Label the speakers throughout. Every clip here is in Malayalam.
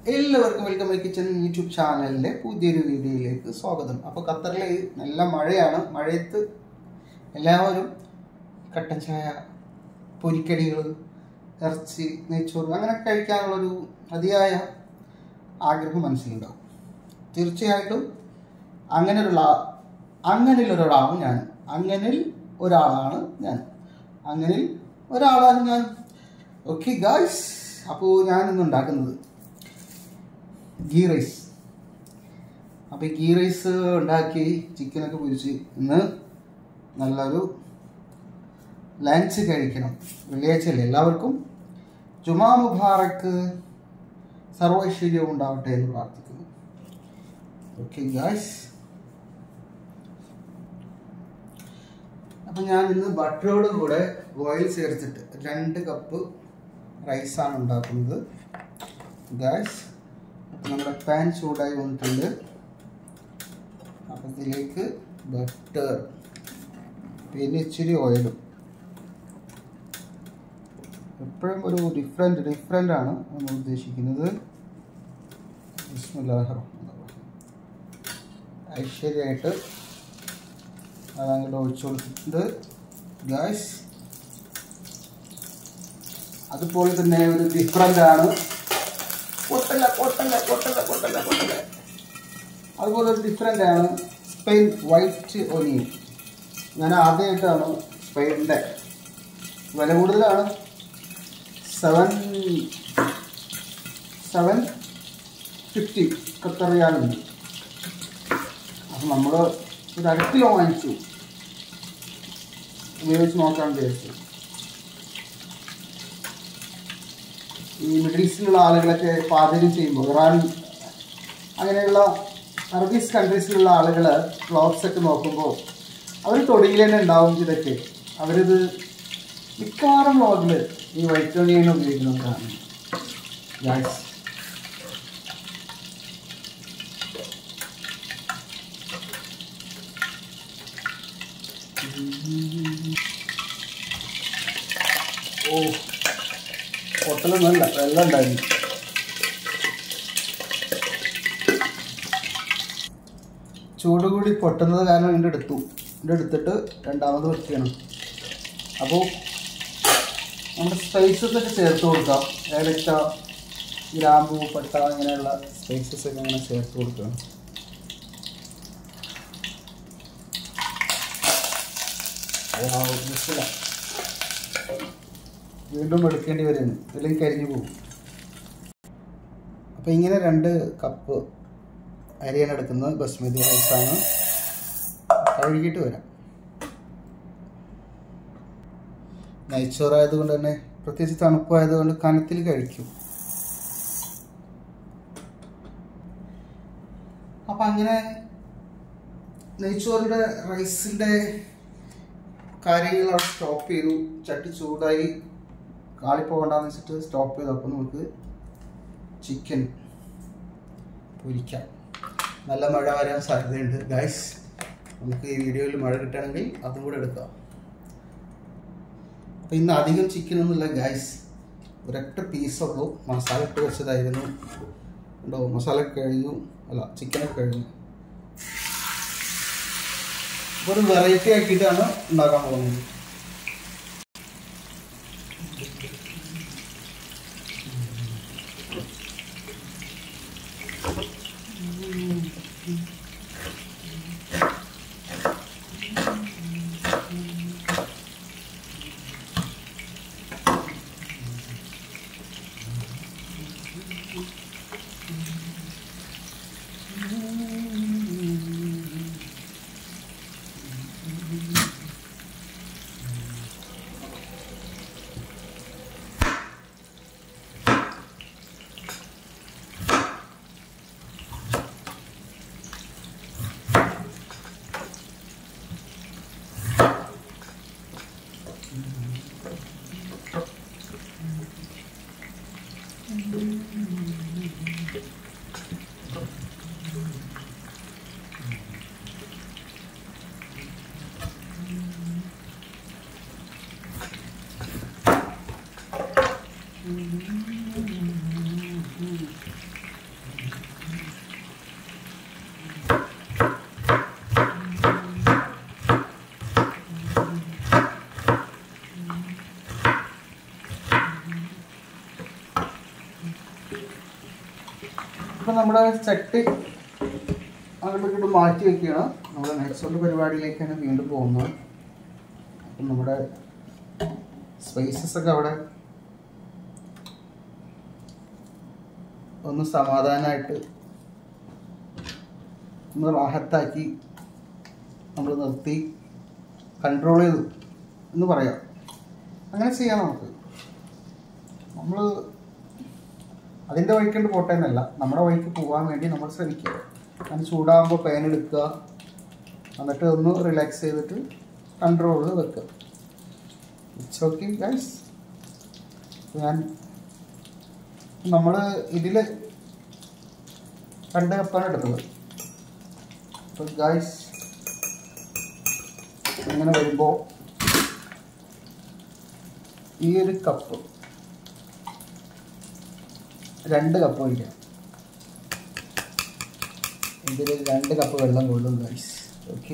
Speaker 1: എല്ലാവർക്കും വെൽക്കം മൈ കിച്ചൺ യൂട്യൂബ് ചാനലിന്റെ പുതിയൊരു വീഡിയോയിലേക്ക് സ്വാഗതം അപ്പോൾ ഖത്തറിലെ നല്ല മഴയാണ് മഴയത്ത് എല്ലാവരും കട്ടൻ ചായ പൊരിക്കടികൾ ഇറച്ചി നെയ്ച്ചോറ് അങ്ങനെ കഴിക്കാനുള്ളൊരു അതിയായ ആഗ്രഹം മനസ്സിലുണ്ടാവും തീർച്ചയായിട്ടും അങ്ങനെയുള്ള അങ്ങനെയുള്ള ഒരാളാണ് ഞാൻ അങ്ങനിൽ ഒരാളാണ് ഞാൻ അങ്ങനിൽ ഒരാളാണ് ഞാൻ ഓക്കെ ഗായ്സ് അപ്പോൾ ഞാൻ ഇന്ന് ഉണ്ടാക്കുന്നത് ഗീ റൈസ് അപ്പോൾ ഈ ഗീ റൈസ് ഉണ്ടാക്കി ചിക്കനൊക്കെ പൊരിച്ച് ഇന്ന് നല്ലൊരു ലഞ്ച് കഴിക്കണം വെള്ളിയാഴ്ചയല്ലേ എല്ലാവർക്കും ജുമാ മുബാറക്ക് സർവൈശ്വര്യവും ഉണ്ടാവട്ടെ എന്ന് പ്രാർത്ഥിക്കുന്നു ഓക്കെ ഗായ്സ് അപ്പം ഞാൻ ഇന്ന് ബട്ടറോട് കൂടെ ഓയിൽ ചേർത്തിട്ട് രണ്ട് കപ്പ് റൈസാണ് ഉണ്ടാക്കുന്നത് ഗായ്സ് നമ്മുടെ പാൻ ചൂടായി വന്നിട്ടുണ്ട് അപ്പം ഇതിലേക്ക് ബട്ടർ പിന്നെ ഇച്ചിരി ഓയിലും എപ്പോഴും ഒരു ഡിഫറെൻറ്റ് ഡിഫറെൻ്റ് ആണ് നമ്മൾ ഉദ്ദേശിക്കുന്നത് ഐശ്വര്യമായിട്ട് അതങ്ങോട്ട് ഒഴിച്ചു കൊടുത്തിട്ടുണ്ട് ഗായ്സ് അതുപോലെ തന്നെ ഒരു ഡിഫറെൻ്റ് ആണ് പൊട്ടല്ല പൊട്ടല്ല പൊട്ടല്ല പൊട്ടല്ല പൊട്ടല്ല അതുപോലെ ഒരു ഡിഫറെൻ്റ് ആണ് സ്പെയിൻ വൈറ്റ് ഒനിയൻ ഞാൻ ആദ്യമായിട്ടാണ് സ്പെയിനിൻ്റെ വില കൂടുതലാണ് സെവൻ സെവൻ ഫിഫ്റ്റി ഖത്തറിയാലുണ്ട് അപ്പം നമ്മൾ ഒരു അര കിലോ വാങ്ങിച്ചു ഉപയോഗിച്ച് നോക്കാൻ വിചാരിച്ചു ഈ മിഡിൽ ഈസ്റ്റിലുള്ള ആളുകളൊക്കെ പാചകം ചെയ്യുമ്പോൾ ഇറാൻ അങ്ങനെയുള്ള അറബീസ് കൺട്രീസിലുള്ള ആളുകൾ ക്ലോത്ത്സ് ഒക്കെ നോക്കുമ്പോൾ അവർ തൊടിയിൽ തന്നെ ഉണ്ടാവും ഇതൊക്കെ അവരിത് മിക്കവാറും വ്ളോഗിൽ ഈ വൈറ്റ് ഓണിയൻ ഉപയോഗിക്കുന്നതാണ് ഗായ്സ് ഓ പൊട്ടലൊന്നുമല്ല വെള്ളം ഉണ്ടായിരുന്നു ചൂട് കൂടി പൊട്ടുന്നത് കാരണം ഇതിൻ്റെ എടുത്തു ഇതിൻ്റെ എടുത്തിട്ട് രണ്ടാമത് വെക്കണം അപ്പോൾ നമ്മുടെ സ്പൈസസ് ഒക്കെ ചേർത്ത് കൊടുക്കാം ഏലക്ക ഗ്രാമ്പു പട്ട അങ്ങനെയുള്ള സ്പൈസസ് ഒക്കെ അങ്ങനെ ചേർത്ത് കൊടുക്കണം മനസ്സിലാ വീണ്ടും എടുക്കേണ്ടി വരുന്നു ഇല്ലെങ്കിൽ കരിഞ്ഞു പോകും അപ്പോൾ ഇങ്ങനെ രണ്ട് കപ്പ് അരിയാണ് എടുക്കുന്നത് ബസ്മതി റൈസാണ് കഴുകിയിട്ട് വരാം നെയ്ച്ചോറായതുകൊണ്ട് തന്നെ പ്രത്യേകിച്ച് തണുപ്പായതുകൊണ്ട് കനത്തിൽ കഴിക്കും അപ്പം അങ്ങനെ നെയ്ച്ചോറിൻ്റെ റൈസിൻ്റെ കാര്യങ്ങൾ അവിടെ സ്റ്റോപ്പ് ചെയ്തു ചട്ടി ചൂടായി കാളിപ്പോകണ്ടെന്ന് വെച്ചിട്ട് സ്റ്റോപ്പ് ചെയ്തു അപ്പോൾ നമുക്ക് ചിക്കൻ പൊരിക്കാം നല്ല മഴ വരാൻ സാധ്യതയുണ്ട് ഗൈസ് നമുക്ക് ഈ വീഡിയോയിൽ മഴ കിട്ടുകയാണെങ്കിൽ അതും കൂടെ എടുക്കാം അപ്പോൾ ഇന്ന് അധികം ചിക്കൻ ഒന്നുമില്ല ഗൈസ് ഒരൊറ്റ പീസുള്ളൂ മസാല ഇട്ട് വെച്ചതായിരുന്നു ഉണ്ടോ മസാല കഴിഞ്ഞു അല്ല ചിക്കനൊക്കെ കഴിഞ്ഞു അപ്പോൾ ഒരു വെറൈറ്റി ആക്കിയിട്ടാണ് ഉണ്ടാക്കാൻ പോകുന്നത് ഇപ്പം നമ്മുടെ ചട്ടി അങ്ങോട്ട് ഇങ്ങോട്ട് മാറ്റി വെക്കുകയാണ് നമ്മുടെ നെക്സ്റ്റ് പരിപാടിയിലേക്കാണ് വീണ്ടും പോകുന്നത് അപ്പം നമ്മുടെ സ്പേസസ് ഒക്കെ അവിടെ ഒന്ന് സമാധാനമായിട്ട് ഒന്ന് റാഹത്താക്കി നമ്മൾ നിർത്തി കൺട്രോൾ ചെയ്തു എന്ന് പറയാം അങ്ങനെ ചെയ്യാം നമുക്ക് നമ്മൾ അതിൻ്റെ വഴിക്കൊണ്ട് പോട്ടെ എന്നല്ല നമ്മുടെ വഴിക്ക് പോകാൻ വേണ്ടി നമ്മൾ ശ്രമിക്കുക അങ്ങനെ ചൂടാകുമ്പോൾ പേൻ എടുക്കുക എന്നിട്ട് ഒന്ന് റിലാക്സ് ചെയ്തിട്ട് കൺട്രോൾ വെക്കുക ഇറ്റ്സ് ഓക്കെ ഗൈസ് ഞാൻ നമ്മൾ ഇതിൽ രണ്ട് കപ്പാണ് എടുത്തത് അപ്പോൾ ഗൈസ് ഇങ്ങനെ വരുമ്പോൾ ഈ ഒരു കപ്പ് രണ്ട് കപ്പ് ഒഴിക്കണം ഇതിൽ രണ്ട് കപ്പ് വെള്ളം കൊള്ളും ഗൈസ് ഓക്കെ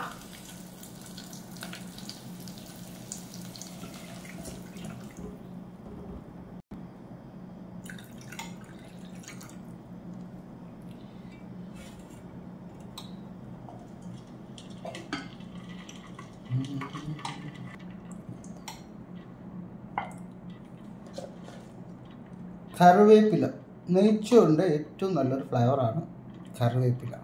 Speaker 1: കറിവേപ്പില നെയ്ച്ചോറിൻ്റെ ഏറ്റവും നല്ലൊരു ഫ്ലേവറാണ് കറിവേപ്പില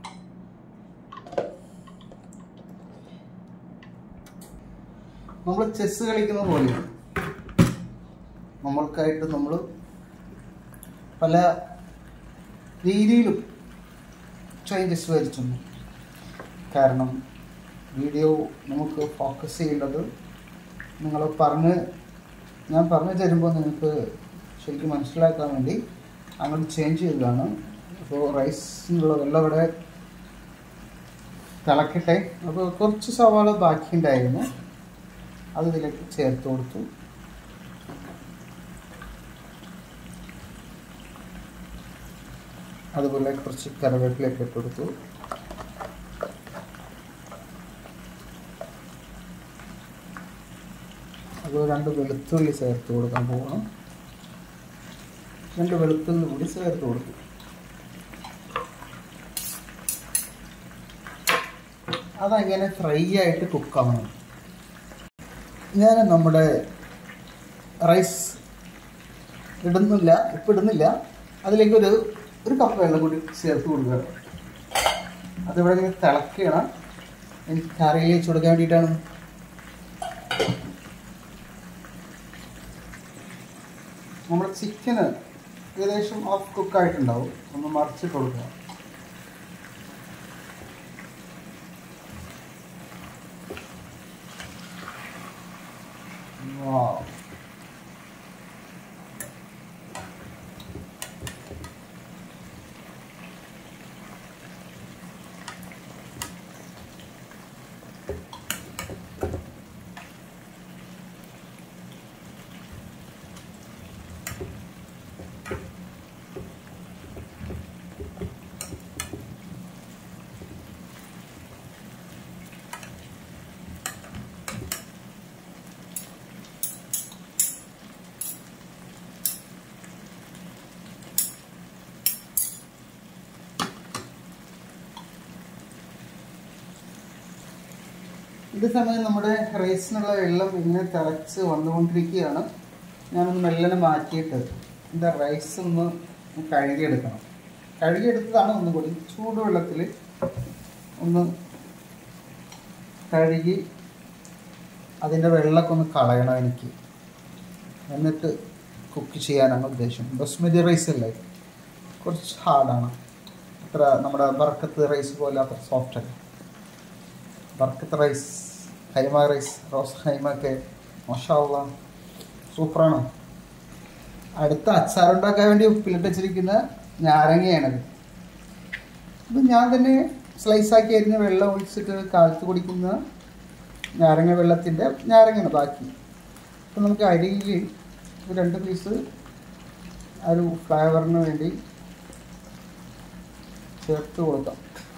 Speaker 1: നമ്മൾ ചെസ് കളിക്കുന്ന പോലെയാണ് നമ്മൾക്കായിട്ട് നമ്മൾ പല രീതിയിലും ചേഞ്ചസ് വരുത്തുന്നു കാരണം വീഡിയോ നമുക്ക് ഫോക്കസ് ചെയ്യേണ്ടത് നിങ്ങൾ പറഞ്ഞ് ഞാൻ പറഞ്ഞു തരുമ്പോൾ നിങ്ങൾക്ക് ശരിക്കും മനസ്സിലാക്കാൻ വേണ്ടി അങ്ങോട്ട് ചേഞ്ച് ചെയ്തതാണ് അപ്പോൾ റൈസിനുള്ള വെള്ളം ഇവിടെ തിളക്കട്ടെ അപ്പോൾ കുറച്ച് സവാള ബാക്കിയുണ്ടായിരുന്നു അത് ഇതിലേക്ക് ചേർത്ത് കൊടുത്തു അതുപോലെ കുറച്ച് കറിവേപ്പിലൊക്കെ ഇട്ട് കൊടുത്തു അതുപോലെ രണ്ട് വെളുത്തുള്ളി ചേർത്ത് കൊടുക്കാൻ പോകണം രണ്ട് വെളുത്തുള്ളി കൂടി ചേർത്ത് കൊടുക്കും അതങ്ങനെ ഫ്രൈ ആയിട്ട് കുക്കാവണം ഞാൻ നമ്മുടെ റൈസ് ഇടുന്നില്ല ഇപ്പം ഇടുന്നില്ല അതിലേക്ക് ഒരു ഒരു കപ്പ് വെള്ളം കൂടി ചേർത്ത് കൊടുക്കുക അതിവിടെ ഇങ്ങനെ തിളക്കുകയാണ് എനിക്ക് കറിയിൽ വെച്ച് കൊടുക്കാൻ വേണ്ടിയിട്ടാണ് നമ്മുടെ ചിക്കന് ഏകദേശം ഹാഫ് കുക്കായിട്ടുണ്ടാവും ഒന്ന് മറിച്ചിട്ട് കൊടുക്കുക Wow. ഇത് സമയം നമ്മുടെ റൈസിനുള്ള വെള്ളം ഇങ്ങനെ തിളച്ച് വന്നുകൊണ്ടിരിക്കുകയാണ് ഞാനൊന്ന് മെല്ലനെ മാറ്റിയിട്ട് ഇതിൻ്റെ റൈസ് ഒന്ന് കഴുകിയെടുക്കണം കഴുകിയെടുത്തതാണ് ഒന്നും കൂടി ചൂടുവെള്ളത്തിൽ ഒന്ന് കഴുകി അതിൻ്റെ വെള്ളമൊക്കെ ഒന്ന് കളയണം എനിക്ക് എന്നിട്ട് കുക്ക് ചെയ്യാനാണ് ഉദ്ദേശം ബസ്മതി റൈസ് അല്ലേ കുറച്ച് ഹാർഡാണ് അത്ര നമ്മുടെ ബർക്കത്ത് റൈസ് പോലെ അത്ര സോഫ്റ്റ് അല്ല Barkath rice Haima rice rose Haima ഒക്കെ മഷാള്ള സൂപ്പറാണ് അടുത്ത അച്ചാറുണ്ടാക്കാൻ വേണ്ടി ഉപ്പിലിട്ട് വെച്ചിരിക്കുന്ന നാരങ്ങയാണത് ഇത് ഞാൻ തന്നെ സ്ലൈസാക്കി അരിഞ്ഞ് വെള്ളം ഒഴിച്ചിട്ട് കാലത്ത് കുടിക്കുന്ന നാരങ്ങ വെള്ളത്തിൻ്റെ നാരങ്ങയാണ് ബാക്കി അപ്പം നമുക്ക് അരിയിൽ ഒരു രണ്ട് പീസ് ആ ഒരു ഫ്ലേവറിന് വേണ്ടി ചേർത്ത് കൊടുക്കാം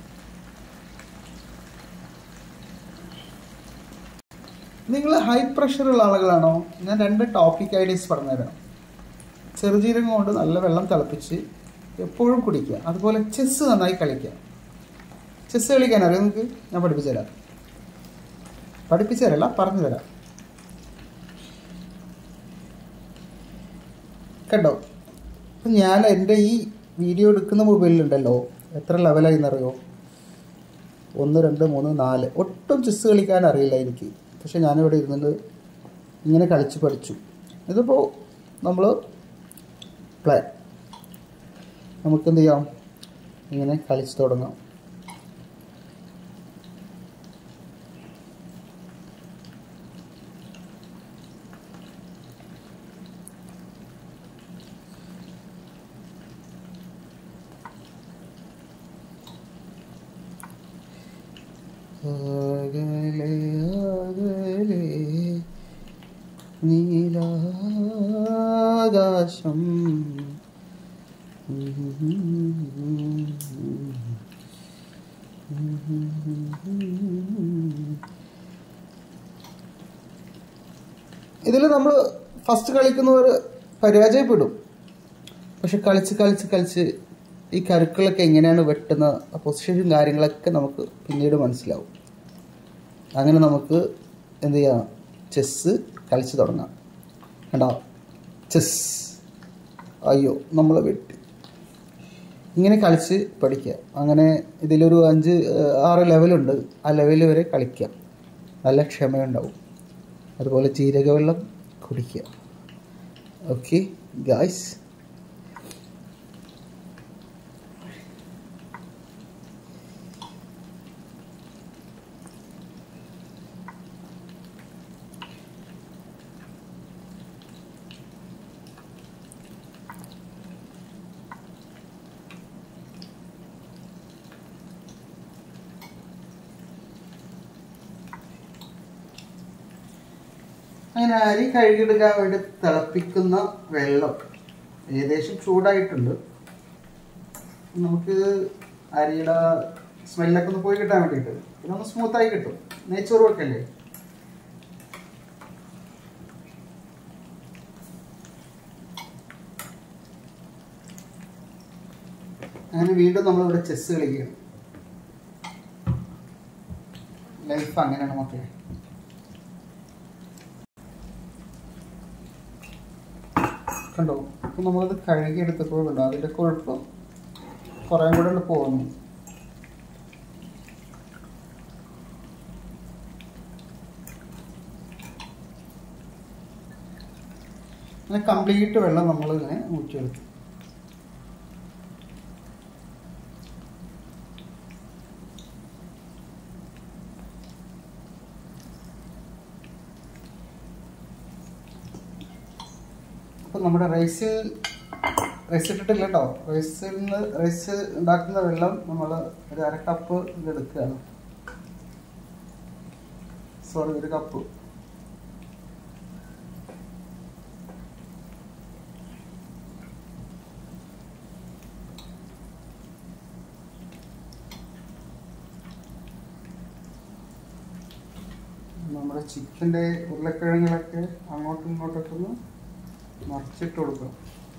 Speaker 1: നിങ്ങൾ ഹൈ പ്രഷറുള്ള ആളുകളാണോ ഞാൻ രണ്ട് ടോപ്പിക് ഐഡിയസ് പറഞ്ഞുതരാം ചെറുജീരകം കൊണ്ട് നല്ല വെള്ളം തിളപ്പിച്ച് എപ്പോഴും കുടിക്കുക അതുപോലെ ചെസ്സ് നന്നായി കളിക്കുക ചെസ്സ് കളിക്കാൻ അറിയാം നിങ്ങൾക്ക് ഞാൻ പഠിപ്പിച്ചു തരാം പഠിപ്പിച്ചു തരല്ല പറഞ്ഞു തരാം കണ്ടോ അപ്പം ഞാൻ എൻ്റെ ഈ വീഡിയോ എടുക്കുന്ന മൊബൈലിലുണ്ടല്ലോ എത്ര ലെവലായി എന്നറിയോ ഒന്ന് രണ്ട് മൂന്ന് നാല് ഒട്ടും ചെസ്സ് കളിക്കാൻ അറിയില്ല എനിക്ക് പക്ഷെ ഞാനിവിടെ ഇരുന്നിട്ട് ഇങ്ങനെ കളിച്ച് പഠിച്ചു ഇതിപ്പോൾ നമ്മൾ പ്ലേ നമുക്ക് എന്ത് ചെയ്യാം ഇങ്ങനെ കളിച്ച് തുടങ്ങാം അകലെ അകലെ നീലാകാശം ഇതിൽ നമ്മൾ ഫസ്റ്റ് കളിക്കുന്നവർ പരാജയപ്പെടും പക്ഷെ കളിച്ച് കളിച്ച് കളിച്ച് ഈ കരുക്കളൊക്കെ എങ്ങനെയാണ് വെട്ടുന്ന പൊസിഷനും കാര്യങ്ങളൊക്കെ നമുക്ക് പിന്നീട് മനസ്സിലാവും അങ്ങനെ നമുക്ക് എന്ത് ചെയ്യാം ചെസ്സ് കളിച്ച് തുടങ്ങാം കണ്ടോ ചെസ് അയ്യോ നമ്മൾ വെട്ടി ഇങ്ങനെ കളിച്ച് പഠിക്കുക അങ്ങനെ ഇതിലൊരു അഞ്ച് ഏഹ്, ആറ് ലെവലുണ്ട് ആ ലെവൽ വരെ കളിക്കുക നല്ല ക്ഷമയുണ്ടാവും അതുപോലെ ജീരകവെള്ളം കുടിക്കുക ഓക്കെ ഗായ്സ് അങ്ങനെ അരി കഴുകിയെടുക്കാൻ വേണ്ടി തിളപ്പിക്കുന്ന വെള്ളം ഏകദേശം ചൂടായിട്ടുണ്ട് നമുക്ക് അരിയുടെ സ്മെല്ലൊക്കെ ഒന്ന് പോയി കിട്ടാൻ വേണ്ടിയിട്ട് ഇതൊന്ന് സ്മൂത്തായി കിട്ടും നെയ്ച്ചോറ് വെക്കല്ലേ അങ്ങനെ വീണ്ടും നമ്മളിവിടെ ചെസ് കളിക്കുകയാണ് ലൈഫ് അങ്ങനെയാണ് മക്കളെ കണ്ടോ അപ്പം നമ്മളത് കഴുകിയെടുത്തപ്പോൾ കണ്ടോ അതിൻ്റെ കൊഴുപ്പ് കുറേ കൂടെ ഉണ്ട് പോകുന്നു അങ്ങനെ കംപ്ലീറ്റ് വെള്ളം നമ്മൾ ഇങ്ങനെ ഊറ്റിയെടുത്തു അപ്പം നമ്മുടെ റൈസ് റൈസ് ഇട്ടിട്ടില്ല കേട്ടോ റൈസിൽ നിന്ന് റൈസ് ഉണ്ടാക്കുന്ന വെള്ളം നമ്മൾ ഒരു അര കപ്പ് ഇതെടുക്കുകയാണ് സോറി ഒരു കപ്പ് നമ്മുടെ ചിക്കൻ്റെ ഉരുളക്കിഴങ്ങുകളൊക്കെ അങ്ങോട്ടും ഇങ്ങോട്ടൊക്കെ ഒന്ന് മറിച്ചിട്ട് കൊടുക്കണം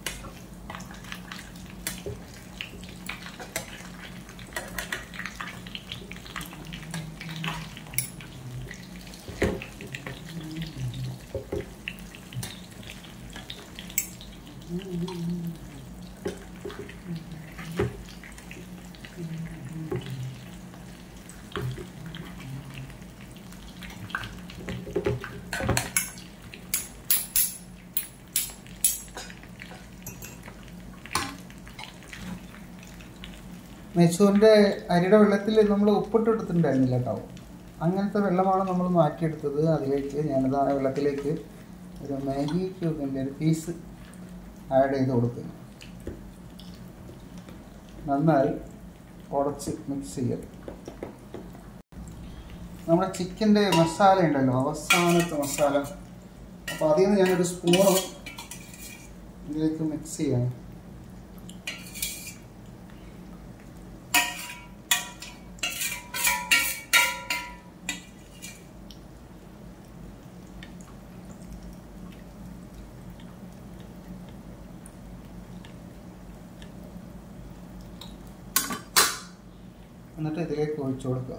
Speaker 1: നെയ്ച്ചോറിൻ്റെ അരിയുടെ വെള്ളത്തിൽ നമ്മൾ ഉപ്പിട്ട് എടുത്തിട്ടുണ്ടായിരുന്നില്ല കേട്ടോ അങ്ങനത്തെ വെള്ളമാണ് നമ്മൾ മാറ്റിയെടുത്തത് അതിലേക്ക് ഞാനത് ആ വെള്ളത്തിലേക്ക് ഒരു മാഗി ക്യൂബിൻ്റെ ഒരു പീസ് ആഡ് ചെയ്ത് കൊടുക്കുന്നു നന്നായി ഉടച്ച് മിക്സ് ചെയ്യുക നമ്മുടെ ചിക്കൻ്റെ മസാല ഉണ്ടല്ലോ അവസാനത്തെ മസാല അപ്പോൾ അതിൽ നിന്ന് ഞാനൊരു സ്പൂണ് ഇതിലേക്ക് മിക്സ് ചെയ്യണം എന്നിട്ട് ഇതിലേക്ക് ഒഴിച്ചു കൊടുക്കുക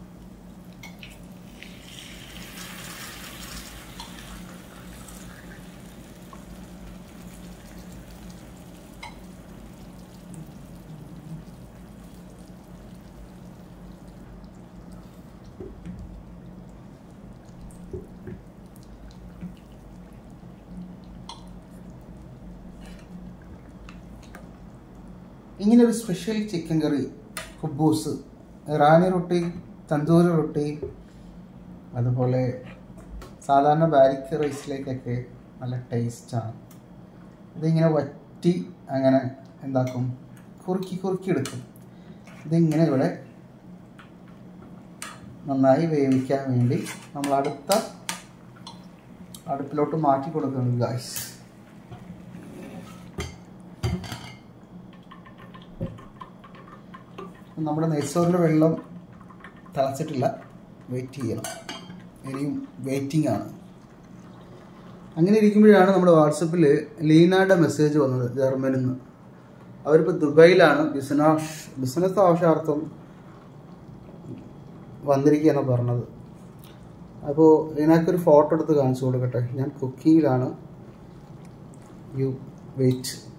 Speaker 1: ഇങ്ങനെ ഒരു സ്പെഷ്യൽ ചിക്കൻ കറി കുബൂസ് ഇറാനി റൊട്ടി തന്തൂരി റൊട്ടി അതുപോലെ സാധാരണ ബാരിക്ക് റൈസിലേക്കൊക്കെ നല്ല ടേസ്റ്റാണ് ഇതിങ്ങനെ വറ്റി അങ്ങനെ എന്താക്കും കുറുക്കി കുറുക്കി എടുക്കും ഇതിങ്ങനെ ഇവിടെ നന്നായി വേവിക്കാൻ വേണ്ടി നമ്മൾ അടുത്ത അടുപ്പിലോട്ട് മാറ്റി കൊടുക്കണം ഗായ്സ് നമ്മുടെ നെയ്ച്ചോറിൻ്റെ വെള്ളം തിളച്ചിട്ടില്ല വെയിറ്റ് ചെയ്യണം ഇനിയും വെയിറ്റിംഗ് ആണ് അങ്ങനെ ഇരിക്കുമ്പോഴാണ് നമ്മുടെ വാട്സപ്പിൽ ലീനയുടെ മെസ്സേജ് വന്നത് ജർമ്മനിൽ നിന്ന് അവരിപ്പോൾ ദുബൈയിലാണ് ബിസിനസ് ബിസിനസ് ആവശ്യാർത്ഥം വന്നിരിക്കുകയാണ് പറഞ്ഞത് അപ്പോൾ ലീനയ്ക്കൊരു ഫോട്ടോ എടുത്ത് കാണിച്ചു കൊടുക്കട്ടെ ഞാൻ കുക്കിങ്ങിലാണ് യു വെയിറ്റ്